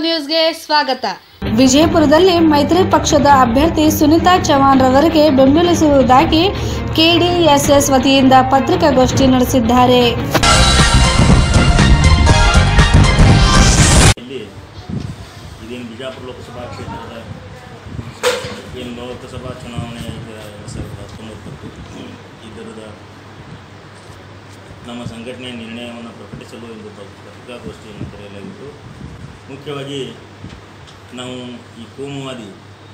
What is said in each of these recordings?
ನ್ಯೂಸ್ಗೆ ಸ್ವಾಗತ ವಿಜಯಪುರದಲ್ಲಿ ಮೈತ್ರಿ ಪಕ್ಷದ ಅಭ್ಯರ್ಥಿ ಸುನಿತಾ ಚೌಹಾಣ್ ರವರಿಗೆ ಬೆಂಬಲಿಸುವುದಾಗಿ ಕೆಡಿಎಸ್ಎಸ್ ವತಿಯಿಂದ ಪತ್ರಿಕಾಗೋಷ್ಠಿ ನಡೆಸಿದ್ದಾರೆ ಇಲ್ಲಿ ಇದೇನು ಬಿಜಾಪುರ ಲೋಕಸಭಾ ಕ್ಷೇತ್ರದ ಏನು ಲೋಕಸಭಾ ಚುನಾವಣೆ ಇದೆ ಎರಡು ಸಾವಿರದ ಹತ್ತೊಂಬತ್ತು ಇದರದ ನಮ್ಮ ಸಂಘಟನೆಯ ನಿರ್ಣಯವನ್ನು ಪ್ರಕಟಿಸಲು ಇಂದು ಪ- ಪತ್ರಿಕಾಗೋಷ್ಠಿಯನ್ನು ಕರೆಯಲಾಗಿತ್ತು ಮುಖ್ಯವಾಗಿ ನಾವು ಈ ಕೋಮುವಾದಿ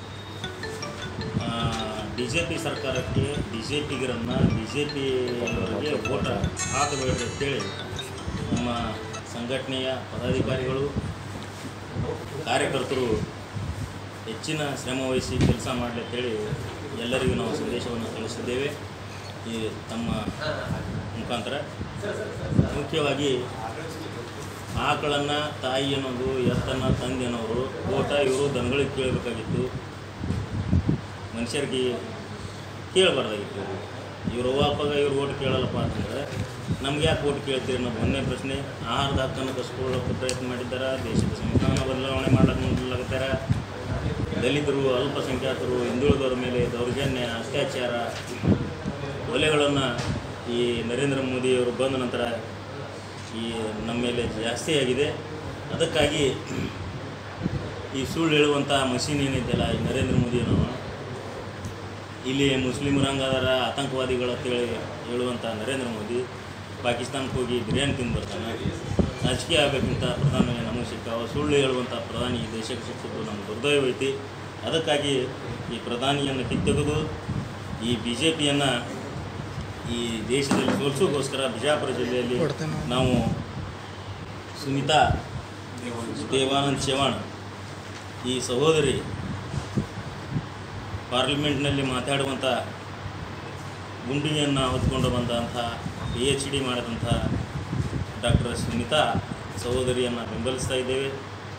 ಬಿ ಜೆ ಪಿ ಸರ್ಕಾರಕ್ಕೆ ಬಿ ಜೆ ಪಿಗರನ್ನು ಬಿ ಜೆ ಪಿಯವರಿಗೆ ಓಟ ಹಾಕಬೇಡ್ರಿ ಅಂತೇಳಿ ನಮ್ಮ ಸಂಘಟನೆಯ ಪದಾಧಿಕಾರಿಗಳು ಕಾರ್ಯಕರ್ತರು ಹೆಚ್ಚಿನ ಶ್ರಮ ವಹಿಸಿ ಕೆಲಸ ಮಾಡಲಿ ಅಂತೇಳಿ ಎಲ್ಲರಿಗೂ ನಾವು ಸಂದೇಶವನ್ನು ತಿಳಿಸಿದ್ದೇವೆ ಈ ತಮ್ಮ ಮುಖಾಂತರ ಮುಖ್ಯವಾಗಿ ಆಕಳನ್ನು ತಾಯಿ ಅನ್ನೋದು ಎತ್ತನ್ನು ತಂದೆ ಅನ್ನೋರು ಓಟ ಇವರು ದನಗಳಿಗೆ ಕೇಳಬೇಕಾಗಿತ್ತು ಮನುಷ್ಯರಿಗೆ ಕೇಳಬಾರ್ದಾಗಿತ್ತು ಇವರು ಅಪ್ಪಾಗ ಇವ್ರು ಓಟ್ ಕೇಳಲ್ಲಪ್ಪ ಅಂತಂದ್ರೆ ನಮ್ಗೆ ಯಾಕೆ ಓಟ್ ಕೇಳ್ತೀರಿ ಅನ್ನೋದು ಒಂದನೇ ಪ್ರಶ್ನೆ ಆಹಾರದ ಹಕ್ಕನ್ನು ಕಸ್ಕೊಳ್ಳೋಕೆ ಪ್ರಯತ್ನ ಮಾಡಿದ್ದಾರೆ ದೇಶದ ಸಂವಿಧಾನ ಬದಲಾವಣೆ ಮಾಡಕ್ಕೆ ಮುಂದಾಗತ್ತಾರ ದಲಿತರು ಅಲ್ಪಸಂಖ್ಯಾತರು ಹಿಂದುಳಿದವರ ಮೇಲೆ ದೌರ್ಜನ್ಯ ಅತ್ಯಾಚಾರ ಕೊಲೆಗಳನ್ನು ಈ ನರೇಂದ್ರ ಮೋದಿಯವರು ಬಂದ ನಂತರ ಈ ನಮ್ಮ ಮೇಲೆ ಜಾಸ್ತಿ ಆಗಿದೆ ಅದಕ್ಕಾಗಿ ಈ ಸುಳ್ಳು ಹೇಳುವಂಥ ಮಷೀನ್ ಏನೈತಲ್ಲ ಈ ನರೇಂದ್ರ ಮೋದಿಯವರು ಇಲ್ಲಿ ಮುಸ್ಲಿಮರಂಗದರ ಆತಂಕವಾದಿಗಳ ಅಂತೇಳಿ ಹೇಳುವಂಥ ನರೇಂದ್ರ ಮೋದಿ ಪಾಕಿಸ್ತಾನಕ್ಕೆ ಹೋಗಿ ಬಿರಿಯಾನಿ ತಿಂದು ಬರ್ತಾನೆ ರಾಜಕೀಯ ಆಗಬೇಕಂತ ಪ್ರಧಾನಿ ನಮಗೆ ಸಿಕ್ಕಾವ ಸುಳ್ಳು ಹೇಳುವಂಥ ಪ್ರಧಾನಿ ಈ ದೇಶಕ್ಕೆ ಸಿಕ್ಕಿದ್ದು ನಮ್ಮ ದುರ್ದೈವ ಐತಿ ಅದಕ್ಕಾಗಿ ಈ ಪ್ರಧಾನಿಯನ್ನು ಕಿತ್ತೆಗೆದು ಈ ಬಿ ಜೆ ಪಿಯನ್ನು ಈ ದೇಶದಲ್ಲಿ ಸೋಲಿಸೋಕ್ಕೋಸ್ಕರ ಬಿಜಾಪುರ ಜಿಲ್ಲೆಯಲ್ಲಿ ನಾವು ಸುನೀತಾ ದೇವಾನಂದ್ ಚವಾಣ್ ಈ ಸಹೋದರಿ ಪಾರ್ಲಿಮೆಂಟ್ನಲ್ಲಿ ಮಾತಾಡುವಂಥ ಗುಂಡಿಗೆಯನ್ನು ಹೊತ್ಕೊಂಡು ಬಂದಂಥ ಪಿ ಎಚ್ ಡಿ ಮಾಡಿದಂಥ ಡಾಕ್ಟರ್ ಸುನಿತಾ ಸಹೋದರಿಯನ್ನು ಬೆಂಬಲಿಸ್ತಾ ಇದ್ದೇವೆ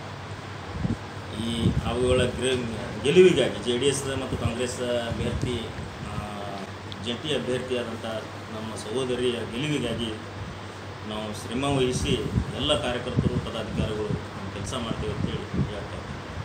ಈ ಅವುಗಳ ಗ್ರ ಗೆಲುವಿಗಾಗಿ ಜೆ ಡಿ ಎಸ್ ಮತ್ತು ಕಾಂಗ್ರೆಸ್ ಅಭ್ಯರ್ಥಿ ಆ, ಜಂಟಿ ಅಭ್ಯರ್ಥಿಯಾದಂಥ ನಮ್ಮ ಸಹೋದರಿಯ ಗೆಲುವಿಗಾಗಿ ನಾವು ಶ್ರಮ ವಹಿಸಿ ಎಲ್ಲ ಕಾರ್ಯಕರ್ತರು ಪದಾಧಿಕಾರಿಗಳು ಕೆಲಸ ಮಾಡ್ತೇವೆ ಅಂತೇಳಿ ಹೇಳ್ತಾರೆ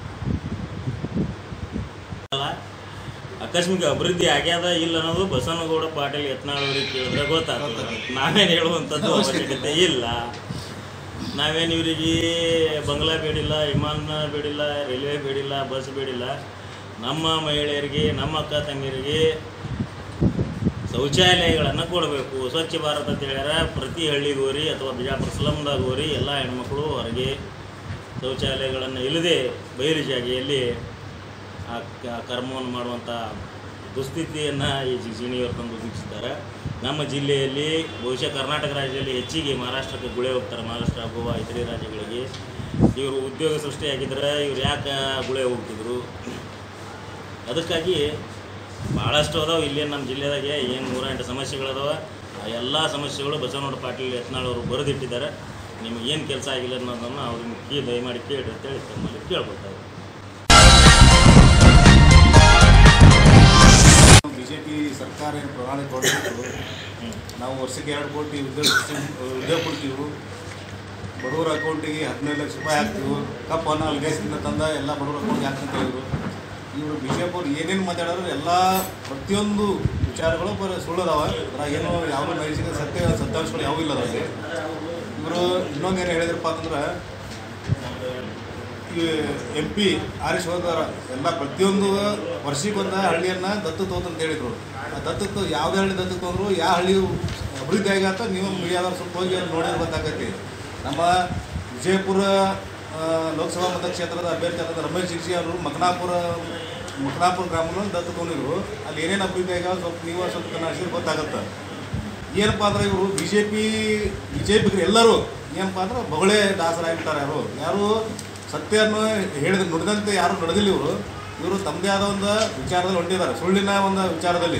ಅಲ್ಲ ಆಕಸ್ಮಿಕ ಅಭಿವೃದ್ಧಿ ಆಗ್ಯಾದ ಇಲ್ಲ ಅನ್ನೋದು ಬಸವನಗೌಡ ಪಾಟೀಲ್ ಯತ್ನಾಳ್ ಅವ್ರಿಗೆ ಕೇಳಿದ್ರೆ ಗೊತ್ತಾಗ್ತದೆ ನಾವೇನು ಹೇಳುವಂಥದ್ದು ಅವಶ್ಯಕತೆ ಇಲ್ಲ ನಾವೇನು ಇವರಿಗೆ ಬಂಗ್ಲಾ ಬೇಡಿಲ್ಲ ವಿಮಾನ ಬೇಡಿಲ್ಲ ರೈಲ್ವೆ ಬೇಡಿಲ್ಲ ಬಸ್ ಬೇಡಿಲ್ಲ ನಮ್ಮ ಮಹಿಳೆಯರಿಗೆ ನಮ್ಮ ಅಕ್ಕ ತಂಗಿಯರಿಗೆ ಶೌಚಾಲಯಗಳನ್ನು ಕೊಡಬೇಕು ಸ್ವಚ್ಛ ಭಾರತ್ ಅಂತ ಹೇಳ್ಯಾರ ಪ್ರತಿ ಹಳ್ಳಿಗೆ ಹೋರಿ ಅಥವಾ ಬಿಜಾಪುರ ಸ್ಲಮ್ದಾಗ ಹೋರಿ ಎಲ್ಲ ಹೆಣ್ಮಕ್ಳು ಹೊರಗೆ ಶೌಚಾಲಯಗಳನ್ನು ಇಲ್ಲದೆ ಬಯಲು ಜಾಗೆಯಲ್ಲಿ ಆ ಕ- ಕರ್ಮವನ್ನು ಮಾಡುವಂಥ ದುಸ್ಥಿತಿಯನ್ನು ಈ ಜಿಣಿಯವರು ತಂದು ಒದಗಿಸಿದ್ದಾರೆ ನಮ್ಮ ಜಿಲ್ಲೆಯಲ್ಲಿ ಬಹುಶಃ ಕರ್ನಾಟಕ ರಾಜ್ಯದಲ್ಲಿ ಹೆಚ್ಚಿಗೆ ಮಹಾರಾಷ್ಟ್ರಕ್ಕೆ ಗುಳೆ ಹೋಗ್ತಾರೆ ಮಹಾರಾಷ್ಟ್ರ ಗೋವಾ ಇತರೆ ರಾಜ್ಯಗಳಿಗೆ ಇವರು ಉದ್ಯೋಗ ಸೃಷ್ಟಿಯಾಗಿದ್ದರೆ ಇವ್ರು ಯಾಕೆ ಗುಳೆ ಹೋಗ್ತಿದ್ರು ಅದಕ್ಕಾಗಿ ಭಾಳಷ್ಟು ಅದಾವೆ ಇಲ್ಲಿ ನಮ್ಮ ಜಿಲ್ಲೆದಾಗೆ ಏನು ನೂರ ಎಂಟು ಸಮಸ್ಯೆಗಳದಾವ ಆ ಎಲ್ಲ ಸಮಸ್ಯೆಗಳು ಬಸವನಗೌಡ ಪಾಟೀಲ್ ಯತ್ನಾಳ್ ಅವರು ಬರೆದಿಟ್ಟಿದ್ದಾರೆ ನಿಮ್ಗೆ ಏನು ಕೆಲಸ ಆಗಿಲ್ಲ ಅನ್ನೋದನ್ನು ಅವ್ರಿಗೆ ಕೇ ದಯಮಾಡಿ ಕೇಳ್ರಿ ಅಂತೇಳಿ ತಮ್ಮಲ್ಲಿ ಕೇಳ್ಕೊಳ್ತಾರೆ ಬಿಜೆಪಿ ಸರ್ಕಾರ ಏನು ಪ್ರಣಾಳಿಕೆ ಹೊರಡಿಸಿತ್ತು ನಾವು ವರ್ಷಕ್ಕೆ ಎರಡು ಕೋಟಿ ಉದ್ಯೋಗ ಸೃಷ್ಟಿ- ಉದ್ಯೋಗ ಕೊಡ್ತೀವಿ ಬಡವರ ಅಕೌಂಟಿಗೆ ಹದಿನೈದು ಲಕ್ಷ ರೂಪಾಯಿ ಹಾಕ್ತೀವಿ ಕಪ್ ಅನ್ನೋ ವಿದೇಶದಿಂದ ತಂದ ಎಲ್ಲ ಬಡವರ ಅಕೌಂಟ್ಗೆ ಹಾಕ್ತಂತ ಹೇಳಿದ್ರು ಇವರು ಬಿಜೆಪಿ ಏನೇನು ಮಾತಾಡೋರು ಎಲ್ಲ ಪ್ರತಿಯೊಂದು ವಿಚಾರಗಳು ಬರೀ ಸುಳ್ಳದಾವ ಅದ್ರಾಗ ಏನು ಯಾವ ನೈಸಿಕ ಸತ್ಯ ಸತ್ಯಾಂಶಗಳು ಯಾವೂ ಇಲ್ಲ ಅದ್ರಲ್ಲಿ ಇವರು ಇನ್ನೊಂದೇನು ಹೇಳಿದ್ರಪ್ಪ ಅಂತಂದ್ರೆ ಈ ಎಂ ಪಿ ಆರಿಸ್ ಹೋದಾರ ಎಲ್ಲ ಪ್ರತಿಯೊಂದು ವರ್ಷಕ್ಕೆ ಒಂದು ಹಳ್ಳಿಯನ್ನು ದತ್ತು ತೋತಂತ ಹೇಳಿದ್ರು ಆ ದತ್ತಕ್ಕೆ ಯಾವುದೇ ಹಳ್ಳಿ ದತ್ತು ತೊಂದ್ರು ಯಾವ ಹಳ್ಳಿ ಅಭಿವೃದ್ಧಿ ಆಗತ್ತ ನೀವು ಮೀಡಿಯಾದವ್ರು ಸ್ವಲ್ಪ ಹೋಗಿ ಅಲ್ಲಿ ನೋಡಿದ್ರೆ ಗೊತ್ತಾಗತ್ತೆ ನಮ್ಮ ವಿಜಯಪುರ ಆ, ಲೋಕಸಭಾ ಮತಕ್ಷೇತ್ರದ ಅಭ್ಯರ್ಥಿ ಆದ ರಮೇಶ್ ಜಿಗ್ಜಿ ಅವರು ಮಕನಾಪುರ ಮಕನಾಪುರ ಗ್ರಾಮವನ್ನು ದತ್ತು ತೊಗೊಂಡಿದ್ರು ಅಲ್ಲಿ ಏನೇನು ಅಭಿವೃದ್ಧಿ ಆಗ್ಯಾವ ಸ್ವಲ್ಪ ನೀವು ಸ್ವಲ್ಪ ಕನ್ನಡಿಸಿದ್ರೆ ಗೊತ್ತಾಗತ್ತೆ ಏನಪ್ಪ ಅಂದ್ರೆ ಇವರು B J P B J ಪಿಗರು ಎಲ್ಲರೂ ಏನಪ್ಪ ಅಂದ್ರೆ ಬೊಗಳೆ ದಾಸರಾಗಿಬಿಟ್ಟಾರೆ ಯಾರು ಯಾರು ಸತ್ಯವನ್ನು ಹೇಳಿದ ನುಡಿದಂತೆ ಯಾರು ನಡೆದಿಲ್ಲ ಇವರು ಇವರು ತಮ್ಮದೇ ಆದ ಒಂದು ವಿಚಾರದಲ್ಲಿ ಹೊಂಟಿದ್ದಾರೆ ಸುಳ್ಳಿನ ಒಂದು ವಿಚಾರದಲ್ಲಿ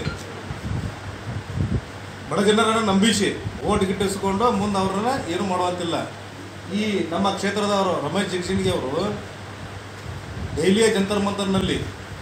ಬಡ ಜನರನ್ನು ನಂಬಿಸಿ ಓಟ್ ಗಿಟ್ಟಿಸ್ಕೊಂಡು ಮುಂದೆ ಅವ್ರನ್ನ ಏನು ಮಾಡುವಂತಿಲ್ಲ ಈ ನಮ್ಮ ಕ್ಷೇತ್ರದವರು ರಮೇಶ್ ಜಿಗ್ಸಿನ್ಗಿ ಅವರು ದೆಹಲಿಯ ಜಂತರ್ ಮಂತರ್ನಲ್ಲಿ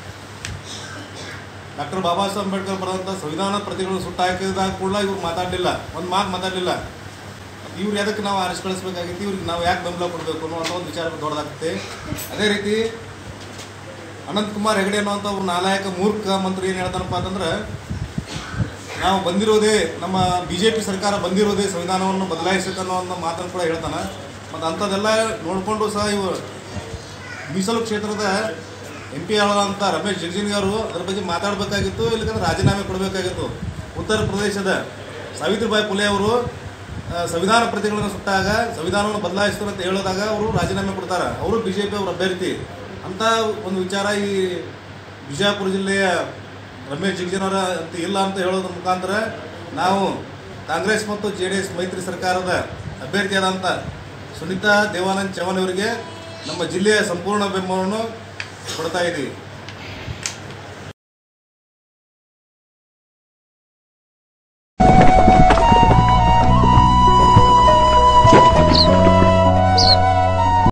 ಡಾಕ್ಟರ್ ಬಾಬಾ ಸಾಹೇಬ್ ಅಂಬೇಡ್ಕರ್ ಬರೆದಂಥ ಸಂವಿಧಾನ ಪ್ರತಿಗಳನ್ನು ಸುಟ್ಟು ಹಾಕಿದಾಗ ಕೂಡ ಇವ್ರು ಮಾತಾಡಲಿಲ್ಲ ಒಂದು ಮಾತು ಮಾತಾಡಲಿಲ್ಲ ಇವ್ರು ಎದಕ್ಕೆ ನಾವು ಆರಿಸಿ ಕಳಿಸ್ಬೇಕಾಗಿತ್ತು ಇವ್ರಿಗೆ ನಾವು ಯಾಕೆ ಬೆಂಬಲ ಕೊಡಬೇಕು ಅನ್ನೋ ಒಂದು ವಿಚಾರ ದೊಡ್ಡದಾಗುತ್ತೆ ಅದೇ ರೀತಿ ಅನಂತಕುಮಾರ್ ಹೆಗಡೆ ಅನ್ನುವಂಥ ಒಬ್ಬ ನಾಲಾಯಕ ಮೂರ್ಖ ಮಂತ್ರಿ ಏನು ಹೇಳ್ತಾನಪ್ಪ ಅಂತಂದ್ರೆ ನಾವು ಬಂದಿರೋದೇ ನಮ್ಮ ಬಿ ಜೆ ಪಿ ಸರ್ಕಾರ ಬಂದಿರೋದೇ ಸಂವಿಧಾನವನ್ನು ಬದಲಾಯಿಸಕ್ಕೆ ಅನ್ನೋ ಒಂದು ಮಾತನ್ನು ಕೂಡ ಹೇಳ್ತಾನೆ ಮತ್ತು ಅಂಥದ್ದೆಲ್ಲ ನೋಡಿಕೊಂಡು ಸಹ ಇವು ಮೀಸಲು ಕ್ಷೇತ್ರದ ಎಂ ಪಿ ಆಳಂತ ರಮೇಶ್ ಜಿಗಜಿಣಗಿ ಅವರು ಅದ್ರ ಬಗ್ಗೆ ಮಾತಾಡಬೇಕಾಗಿತ್ತು ಇಲ್ಲಕಂದ್ರೆ ರಾಜೀನಾಮೆ ಕೊಡಬೇಕಾಗಿತ್ತು ಉತ್ತರ ಪ್ರದೇಶದ ಸಾವಿತ್ರಿಬಾಯಿ ಫುಲೆ ಅವರು ಆ, ಸಂವಿಧಾನ ಪ್ರತಿಗಳನ್ನು ಸುಟ್ಟಾಗ ಸಂವಿಧಾನವನ್ನು ಬದಲಾಯಿಸ್ತಾರೆ ಅಂತ ಹೇಳಿದಾಗ ಅವರು ರಾಜೀನಾಮೆ ಕೊಡ್ತಾರೆ ಅವರು ಬಿ ಜೆ ಪಿ ಅವರ ಅಭ್ಯರ್ಥಿ ಅಂತ ಒಂದು ವಿಚಾರ ಈ ಬಿಜಾಪುರ ಜಿಲ್ಲೆಯ ರಮೇಶ್ ಜಿಗಜಿನವರ ಅಂತ ಇಲ್ಲ ಅಂತ ಹೇಳೋದ್ರ ಮುಖಾಂತರ ನಾವು ಕಾಂಗ್ರೆಸ್ ಮತ್ತು ಜೆ ಡಿ ಎಸ್ ಮೈತ್ರಿ ಸರ್ಕಾರದ ಅಭ್ಯರ್ಥಿಯಾದಂಥ ಸುನೀತಾ ದೇವಾನಂದ್ ಚೌಹಾಣ್ ಅವರಿಗೆ ನಮ್ಮ ಜಿಲ್ಲೆಯ ಸಂಪೂರ್ಣ ಬೆಂಬಲವನ್ನು ಕೊಡ್ತಾ ಇದ್ದೀವಿ